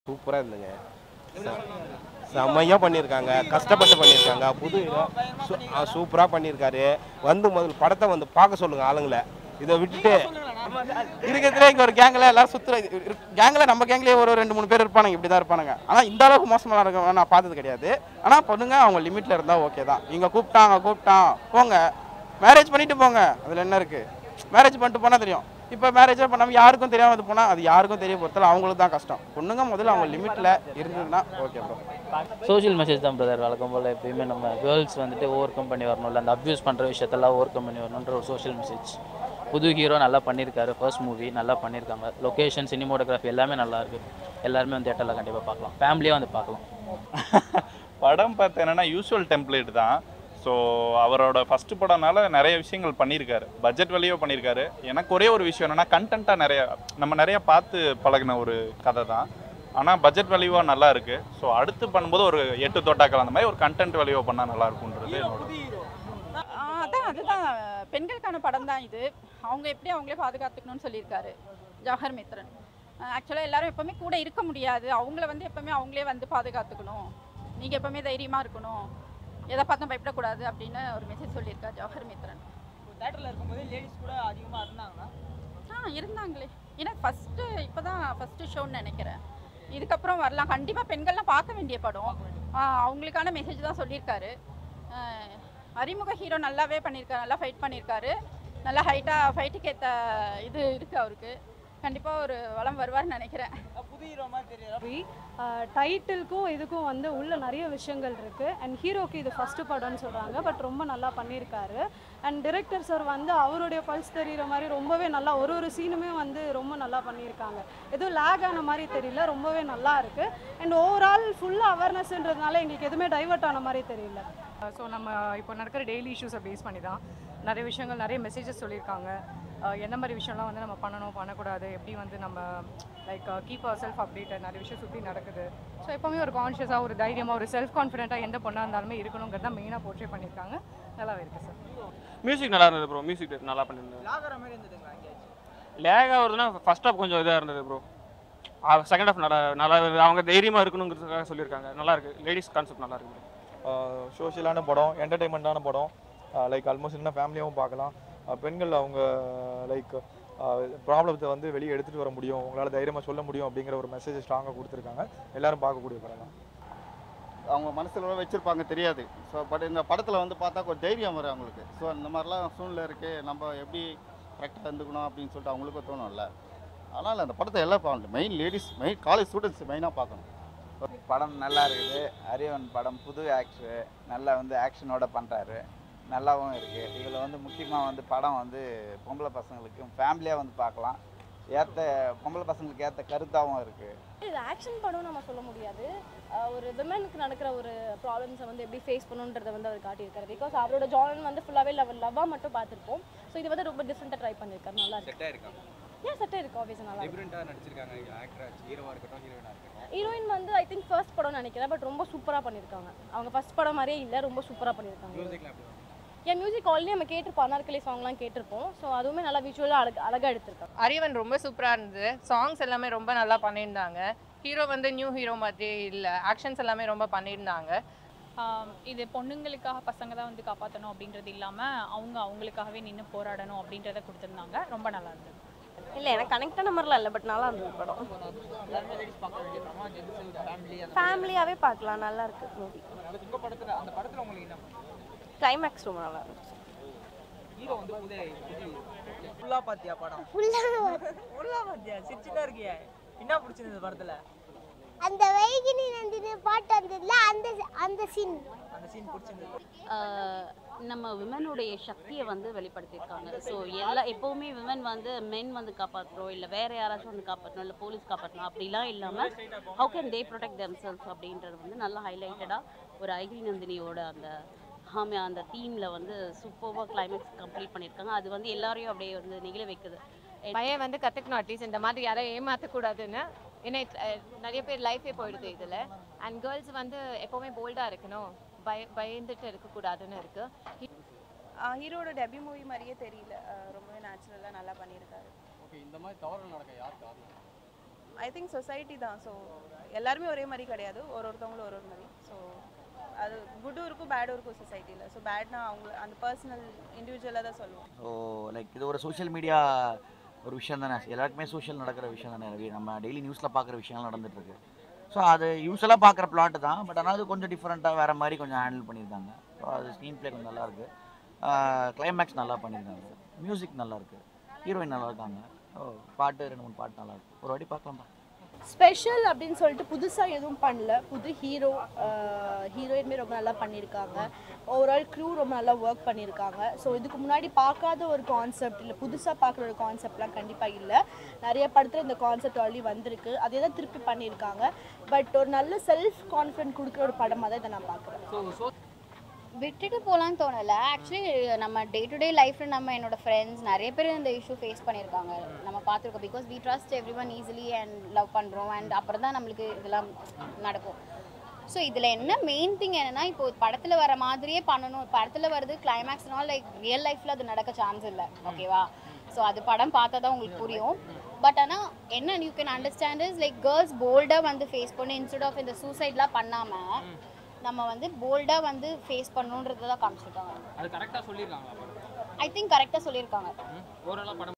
சூப்பராக இருந்துங்க செம்மையாக பண்ணியிருக்காங்க கஷ்டப்பட்டு பண்ணியிருக்காங்க புது ஹீரோ சூப்பராக பண்ணியிருக்காரு வந்து முதல்ல படத்தை வந்து பார்க்க சொல்லுங்க ஆளுங்களை இதை விட்டுட்டு இருக்கிறதுல இங்க ஒரு கேங்ல எல்லாரும் சுத்துற கேங்ல நம்ம கேங்லயே ஒரு ரெண்டு மூணு பேர் இருப்பானுங்க இப்படி தான் இருப்பானுங்க ஆனா இந்த அளவுக்கு மோசமா இருக்க நான் பார்த்தது கிடையாது ஆனா பொண்ணுங்க அவங்க லிமிட்ல இருந்தா ஓகே தான் இங்க கூப்பிட்டாங்க கூப்பிட்டான் போங்க மேரேஜ் பண்ணிட்டு போங்க அதுல என்ன இருக்கு மேரேஜ் பண்ணிட்டு போனா தெரியும் இப்போ மேரேஜே பண்ணாம யாருக்கும் தெரியாம இது போனா அது யாருக்கும் தெரிய பொறுத்தல அவங்களுக்கு தான் கஷ்டம் பொண்ணுங்க முதல்ல அவங்க லிமிட்ல இருந்ததுன்னா ஓகே ப்ரோ சோஷியல் மெசேஜ் தான் பிரதர் வழக்கம் போல் எப்பயுமே நம்ம கேர்ள்ஸ் வந்துட்டு ஓவர் கம் பண்ணி வரணும்ல அந்த அப்யூஸ் பண்ணுற விஷயத்தெல்லாம் ஓவர் கம் பண்ணி வரணுன்ற ஒரு சோஷியல் மெசேஜ் புது ஹீரோ நல்லா பண்ணியிருக்காரு ஃபர்ஸ்ட் மூவி நல்லா பண்ணியிருக்காங்க லொக்கேஷன் சினிமோட்டோகிராஃபி எல்லாமே நல்லா இருக்கு எல்லாருமே வந்து தேட்டரில் கண்டிப்பாக பார்க்கலாம் ஃபேமிலியாக வந்து பார்க்கலாம் படம் பார்த்தேன்னா யூஸ்வல் டெம்ப்ளேட் தான் ஸோ அவரோட ஃபஸ்ட்டு படம்னால நிறைய விஷயங்கள் பண்ணியிருக்காரு பட்ஜெட் வழியோ பண்ணியிருக்காரு எனக்கு ஒரே ஒரு விஷயம் என்னென்னா கண்டென்ட்டாக நிறைய நம்ம நிறைய பார்த்து பழகின ஒரு கதை தான் ஆனால் பட்ஜெட் வேல்யூவாக நல்லா இருக்கு ஸோ அடுத்து பண்ணும்போது ஒரு எட்டு தோட்டாக்கள் அந்த மாதிரி ஒரு கண்டென்ட் வேல்யூவாக பண்ணால் நல்லா இருக்கும்ன்றது என்னோட ஆ, அதான் அதுதான் பெண்களுக்கான படம் தான் இது அவங்க எப்படி அவங்களே பாதுகாத்துக்கணும்னு சொல்லியிருக்காரு ஜவஹர் மித்ரன் ஆக்சுவலாக எல்லாரும் எப்பவுமே கூட இருக்க முடியாது அவங்கள வந்து எப்பவுமே அவங்களே வந்து பாதுகாத்துக்கணும் நீங்கள் எப்பவுமே தைரியமாக இருக்கணும் எதை பார்த்தும் பயப்படக்கூடாது அப்படின்னு ஒரு மெசேஜ் சொல்லியிருக்காரு ஜவஹர் மித்ரன் தேட்டரில் இருக்கும்போது லேடிஸ் கூட அதிகமாக இருந்தாங்கன்னா ஆ இருந்தாங்களே ஏன்னா ஃபஸ்ட்டு இப்போ தான் ஃபஸ்ட்டு ஷோன்னு நினைக்கிறேன் இதுக்கப்புறம் வரலாம் கண்டிப்பாக பெண்கள்லாம் பார்க்க வேண்டிய படம் ஆ, அவங்களுக்கான மெசேஜ் தான் சொல்லியிருக்காரு ஆ, அறிமுக ஹீரோ நல்லாவே பண்ணியிருக்காரு நல்லா ஃபைட் பண்ணியிருக்காரு நல்லா ஹைட்டாக ஃபைட்டுக்கு ஏற்ற இது இருக்குது அவருக்கு கண்டிப்பாக ஒரு வளம் வருவார்னு நினைக்கிறேன் புது ஹீரோ மாதிரி தெரியல மூவி டைட்டிலுக்கும் இதுக்கும் வந்து உள்ள நிறைய விஷயங்கள் இருக்குது அண்ட் ஹீரோக்கு இது ஃபஸ்ட்டு படம்னு சொல்கிறாங்க பட் ரொம்ப நல்லா பண்ணியிருக்காரு அண்ட் டிரெக்டர் சார் வந்து அவருடைய பல்ஸ் தெரிகிற மாதிரி ரொம்பவே நல்லா ஒரு ஒரு சீனுமே வந்து ரொம்ப நல்லா பண்ணியிருக்காங்க எதுவும் லேக் ஆன மாதிரி தெரியல ரொம்பவே நல்லா இருக்குது அண்ட் ஓவரால் ஃபுல்லாக அவேர்னஸ்ன்றதுனால எங்களுக்கு எதுவுமே டைவர்ட் ஆன மாதிரி தெரியல ஸோ நம்ம இப்போ நடக்கிற டெய்லி இஷ்யூஸை பேஸ் பண்ணி தான் நிறைய விஷயங்கள் நிறைய மெசேஜஸ் சொல்லியிருக்காங்க அஹ் என்ன மாதிரி விஷயம்லாம் வந்து நம்ம பண்ணணும் பண்ணக்கூடாது எப்படி வந்து நம்ம like keep our self updated நிறைய விஷயம் சுற்றி நடக்குது ஸோ எப்போவுமே ஒரு கான்ஷியஸாக ஒரு தைரியமாக ஒரு செல்ஃப் கான்ஃபிடென்ட்டாக எந்த பொண்ணாக இருந்தாலுமே இருக்கணுங்கிறத மெயினாக போர்ட்ரே பண்ணியிருக்காங்க நல்லாவே இருக்குது சார் மியூசிக் நல்லா இருந்தது ப்ரோ மியூசிக் நல்லா பண்ணியிருந்தது லாகர மாதிரி இருந்ததுங்களா எங்கேயாச்சும் லேக் ஆகுறதுனா ஃபர்ஸ்ட் ஹாஃப் கொஞ்சம் இதாக இருந்தது ப்ரோ செகண்ட் ஹாஃப் நல்லா நல்லா இருந்தது அவங்க தைரியமாக இருக்கணுங்கிறதுக்காக சொல்லியிருக்காங்க நல்லா இருக்கு லேடிஸ் கான்செப்ட் நல்லா இருக்கு சோஷியலான படம் என்டர்டைன்மெண்ட்டான படம் லைக் ஆல்மோஸ்ட் என்ன ஃபேமிலியாகவும் பார்க்கலாம் அஹ் பெண்கள் அவங்க லைக் ப்ராப்ளத்தை வந்து வெளியே எடுத்துகிட்டு வர முடியும் உங்களால் தைரியமாக சொல்ல முடியும் அப்படிங்கிற ஒரு மெசேஜ் ஸ்ட்ராங்காக கொடுத்துருக்காங்க எல்லாரும் பார்க்கக்கூடிய படம் தான் அவங்க மனசில் வச்சுருப்பாங்க தெரியாது ஸோ பட் இந்த படத்தில் வந்து பார்த்தா கொஞ்சம் தைரியம் வரும் அவங்களுக்கு ஸோ இந்த மாதிரிலாம் சூழ்நிலை இருக்குது நம்ம எப்படி கரெக்டாக இருந்துக்கணும் அப்படின்னு சொல்லிட்டு அவங்களுக்கும் தோணும்ல அதனால் அந்த படத்தை எல்லாம் பார்க்கணும் main ladies main college students மெயினாக பார்க்கணும் படம் நல்லா இருக்குது அரியவன் படம் புது ஆக்டரு நல்லா வந்து ஆக்ஷனோட பண்ணுறாரு நல்லாவும் இருக்குது இதில் வந்து முக்கியமாக வந்து படம் வந்து பொம்பளை பசங்களுக்கு ஃபேமிலியாக வந்து பார்க்கலாம் ஏற்ற பொம்பளை பசங்களுக்கு ஏற்ற கருத்தாகவும் இருக்குது இது ஆக்ஷன் படம் நம்ம சொல்ல முடியாது அஹ் ஒரு விமனுக்கு நடக்கிற ஒரு ப்ராப்ளம்ஸை வந்து எப்படி ஃபேஸ் பண்ணணுன்றதை வந்து அவர் காட்டியிருக்காரு பிகாஸ் அவரோட ஜானன் வந்து ஃபுல்லாகவே லவ் லவ்வாக மட்டும் பார்த்துருப்போம் ஸோ இது வந்து ரொம்ப டிஃப்ரெண்ட்டாக ட்ரை பண்ணியிருக்காரு நல்லா இருக்கு செட்டாக இருக்கா ஏன் செட்டே இருக்கு ஆஃபீஸ் நல்லா இருக்கு டிஃப்ரெண்ட்டாக நடிச்சிருக்காங்க ஆக்டர் ஹீரோவாக இருக்கட்டும் ஹீரோயினாக இருக்கட்டும் ஹீரோயின் வந்து ஐ திங்க் ஃபர்ஸ்ட் படம் நினைக்கிறேன் பட் ரொம்ப சூப்பராக பண்ணியிருக்காங்க அவங்க ஃபர்ஸ்ட் படம் மாதிரியே இல்லை ரொம்ப சூப்பராக பண்ணியிருக்காங்க மியூசிக்லாம் எப்படி என் மியூசிக் ஆல்ரெடி நம்ம கேட்டிருப்போம் அனார்கலி சாங்லாம் கேட்டிருப்போம் ஸோ அதுவுமே நல்லா விஷுவலாக அழகு அழகாக எடுத்திருக்காங்க அரியவன் ரொம்ப சூப்பராக இருந்தது சாங்ஸ் எல்லாமே ரொம்ப நல்லா பண்ணியிருந்தாங்க ஹீரோ வந்து நியூ ஹீரோ மாதிரியே இல்லை ஆக்ஷன்ஸ் எல்லாமே ரொம்ப பண்ணியிருந்தாங்க இது பொண்ணுங்களுக்காக பசங்க தான் வந்து காப்பாற்றணும் அப்படின்றது இல்லாமல் அவங்க அவங்களுக்காகவே நின்று போராடணும் அப்படின்றத கொடுத்துருந்தாங்க ரொம்ப நல்லா இருந்தது இல்லை எனக்கு கனெக்டான மாதிரிலாம் இல்லை பட் நல்லா இருந்தது படம் எல்லாருமே லேடிஸ் பார்க்க வேண்டிய படமா ஜென்ஸ் ஃபேமிலி அந்த ஃபேமிலியாகவே பார்க்கலாம் நல்லா இருக்கு மூவி மாதிரி உங்கள் படத்தில் அந்த படத்தில் உங்களுக்கு என்ன கிளைமேக்ஸ் ரொம்ப நல்லா இருந்துச்சு ஹீரோ வந்து புது புது ஃபுல்லாக பார்த்தியா படம் ஃபுல்லாக பார்த்தியா சிரிச்சுட்டா இருக்கியா என்ன பிடிச்சிருந்தது படத்தில் அந்த வைகினி நந்தினி பாட்டு வந்ததுல அந்த அந்த சீன் அந்த சீன் பிடிச்சிருந்தது நம்ம விமனுடைய சக்தியை வந்து வெளிப்படுத்தியிருக்காங்க ஸோ எல்லா எப்போவுமே விமன் வந்து மென் வந்து காப்பாற்றுறோம் இல்லை வேற யாராச்சும் வந்து காப்பாற்றணும் இல்லை போலீஸ் காப்பாற்றணும் அப்படிலாம் இல்லாமல் how can they protect themselves அப்படின்றது வந்து நல்லா ஹைலைட்டடாக ஒரு ஐகிரி நந்தினியோட அந்த ஹாமி அந்த தீமில் வந்து சூப்பராக கிளைமேக்ஸ் கம்ப்ளீட் பண்ணியிருக்காங்க அது வந்து எல்லாரையும் அப்படியே வந்து நெகிழ வைக்குது பையன் வந்து கற்றுக்கணும் அட்லீஸ்ட் இந்த மாதிரி யாரையும் ஏமாற்றக்கூடாதுன்னு ஏன்னா அஹ், நிறைய பேர் லைஃபே போயிடுது இதில் அண்ட் கேர்ள்ஸ் வந்து எப்போவுமே போல்டாக இருக்கணும் பய பயந்துட்டு இருக்கக்கூடாதுன்னு இருக்குது ஹீரோட டெபியூ மூவி மாதிரியே தெரியல ரொம்பவே நேச்சுரலாக நல்லா பண்ணியிருக்காரு ஓகே இந்த மாதிரி தவறு நடக்க யார் காரணம் ஐ திங்க் சொசைட்டி தான் ஸோ எல்லாருமே ஒரே மாதிரி கிடையாது ஒரு ஒருத்தவங்களும் ஒரு ஒரு மாதிரி ஸோ அது குட்டும் இருக்கும் பேடும் இருக்கும் சொசைட்டியில் ஸோ பேட்னா அவங்க அந்த பர்சனல் இண்டிவிஜுவலாக தான் சொல்லுவோம் ஸோ லைக் இது ஒரு சோஷியல் மீடியா ஒரு விஷயம் தானே எல்லாருக்குமே சோஷியல் நடக்கிற விஷயம் தானே ரவி நம்ம டெய்லி நியூஸில் பார்க்குற விஷயங்கள் நடந்துட்டு இருக்கு ஸோ அது யூஸ்வலாக பார்க்குற பிளாட் தான் பட் ஆனால் அது கொஞ்சம் டிஃப்ரெண்ட்டாக வேறு மாதிரி கொஞ்சம் ஹேண்டில் பண்ணியிருக்காங்க ஸோ அது ஸ்க்ரீன் ப்ளே கொஞ்சம் நல்லா இருக்கு கிளைமேக்ஸ் நல்லா பண்ணியிருக்காங்க மியூசிக் நல்லா இருக்கு ஹீரோயின் நல்லா இருக்காங்க ஸோ பாட்டு ரெண்டு மூணு பாட்டு நல்லா இருக்கு ஒரு வாட்டி பார்க்கலாம்ப்பா ஸ்பெஷல் அப்படின்னு சொல்லிட்டு புதுசாக எதுவும் பண்ணல புது ஹீரோ ஹீரோயின்மே ரொம்ப நல்லா பண்ணியிருக்காங்க ஓவரால் க்ரூ ரொம்ப நல்லா ஒர்க் பண்ணியிருக்காங்க ஸோ இதுக்கு முன்னாடி பார்க்காத ஒரு கான்செப்ட் இல்லை புதுசாக பார்க்குற ஒரு கான்செப்ட்லாம் கண்டிப்பாக இல்லை நிறைய படத்தில் இந்த கான்செப்ட் ஆல்ரெடி வந்திருக்கு அதே தான் திருப்பி பண்ணியிருக்காங்க பட் ஒரு நல்ல செல்ஃப் கான்ஃபிடென்ட் கொடுக்குற ஒரு படமாக தான் இதை நான் பார்க்குறேன் விட்டுட்டு போகலான்னு தோணலை ஆக்சுவலி நம்ம டே டு டே லைஃப்பில் நம்ம என்னோட ஃப்ரெண்ட்ஸ் நிறைய பேர் இந்த இஷ்யூ ஃபேஸ் பண்ணியிருக்காங்க நம்ம பார்த்துருக்கோம் because we trust every one easily and love பண்ணுறோம் அண்ட் அப்புறம் தான் நம்மளுக்கு இதெல்லாம் நடக்கும் ஸோ இதில் என்ன மெயின் திங் என்னன்னா இப்போ படத்தில் வர மாதிரியே பண்ணணும் படத்தில் வருது கிளைமேக்ஸ்னால் லைக் ரியல் லைஃப்பில் அது நடக்க சான்ஸ் இல்லை ஓகேவா ஸோ அது படம் பார்த்தா தான் உங்களுக்கு புரியும் பட் ஆனால் என்ன you can understand is like girls போல்டாக வந்து ஃபேஸ் பண்ணி இன்ஸ்டெட் ஆஃப் இந்த சூசைட்லாம் பண்ணாமல் நம்ம வந்து போல்டாக வந்து ஃபேஸ் பண்ணணுன்றதை தான் காமிச்சிருக்காங்க அது கரெக்டாக சொல்லியிருக்காங்களா ஐ திங்க் கரெக்டாக சொல்லியிருக்காங்க ஓரளவு படம்